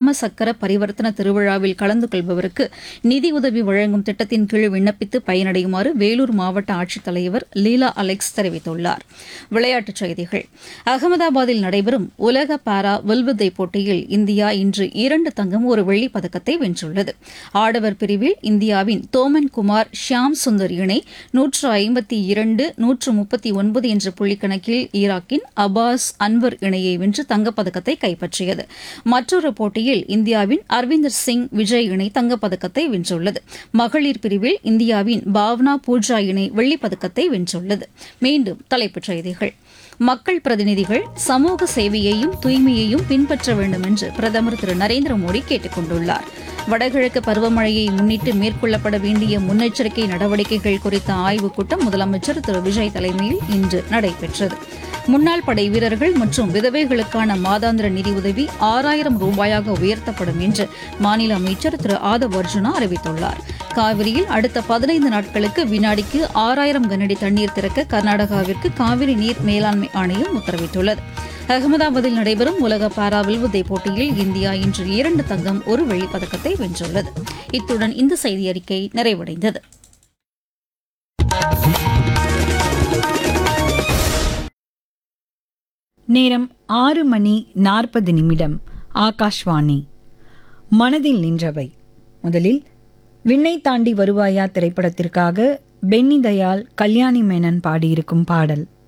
தம்ம சக்கர பரிவர்த்தன திருவிழாவில் கலந்து கொள்பவருக்கு நிதி உதவி வழங்கும் திட்டத்தின் கீழ் விண்ணப்பித்து பயனடையுமாறு வேலூர் மாவட்ட ஆட்சித்தலைவர் லீலா அலெக்ஸ் தெரிவித்துள்ளார் விளையாட்டுச் செய்திகள் அகமதாபாத்தில் நடைபெறும் உலக பாரா வில்வித்தை போட்டியில் இந்தியா இன்று இரண்டு தங்கம் ஒரு வெள்ளிப் பதக்கத்தை வென்றுள்ளது ஆடவர் பிரிவில் இந்தியாவின் தோமன் குமார் ஷியாம் சுந்தர் இணை நூற்று ஐம்பத்தி இரண்டு நூற்று முப்பத்தி ஒன்பது என்ற புள்ளிக்கணக்கில் ஈராக்கின் அபாஸ் அன்வர் இணையை வென்று தங்கப்பதக்கத்தை கைப்பற்றியது மற்றொரு போட்டியில் இந்தியாவின் அரவிந்தர் சிங் விஜய் இணை தங்கப்பதக்கத்தை வென்றுள்ளது மகளிர் பிரிவில் இந்தியாவின் பாவ்னா பூஜா இணை வெள்ளிப் பதக்கத்தை வென்றுள்ளது மீண்டும் தலைப்புச் செய்திகள் மக்கள் பிரதிநிதிகள் சமூக சேவையையும் தூய்மையையும் பின்பற்ற வேண்டும் என்று பிரதமர் திரு நரேந்திர மோடி கேட்டுக் கொண்டுள்ளார் வடகிழக்கு பருவமழையை முன்னிட்டு மேற்கொள்ளப்பட வேண்டிய முன்னெச்சரிக்கை நடவடிக்கைகள் குறித்த ஆய்வுக் கூட்டம் முதலமைச்சர் திரு விஜய் தலைமையில் இன்று நடைபெற்றது முன்னாள் படை வீரர்கள் மற்றும் விதவைகளுக்கான மாதாந்திர நிதியுதவி ஆறாயிரம் ரூபாயாக உயர்த்தப்படும் என்று மாநில அமைச்சர் திரு ஆதவ் அர்ஜுனா அறிவித்துள்ளார் காவிரியில் அடுத்த பதினைந்து நாட்களுக்கு வினாடிக்கு ஆறாயிரம் கனஅடி தண்ணீர் திறக்க கர்நாடகாவிற்கு காவிரி நீர் மேலாண்மை ஆணையம் உத்தரவிட்டுள்ளது அகமதாபாத்தில் நடைபெறும் உலக பாரா வில்வித்தை போட்டியில் இந்தியா இன்று இரண்டு தங்கம் ஒரு வெள்ளிப் பதக்கத்தை வென்றுள்ளது இத்துடன் இந்த செய்தி அறிக்கை நிறைவடைந்தது நேரம் ஆறு மணி நாற்பது நிமிடம் ஆகாஷ்வாணி மனதில் நின்றவை முதலில் விண்ணை தாண்டி வருவாயா திரைப்படத்திற்காக பென்னி தயாள் கல்யாணி மேனன் பாடியிருக்கும் பாடல்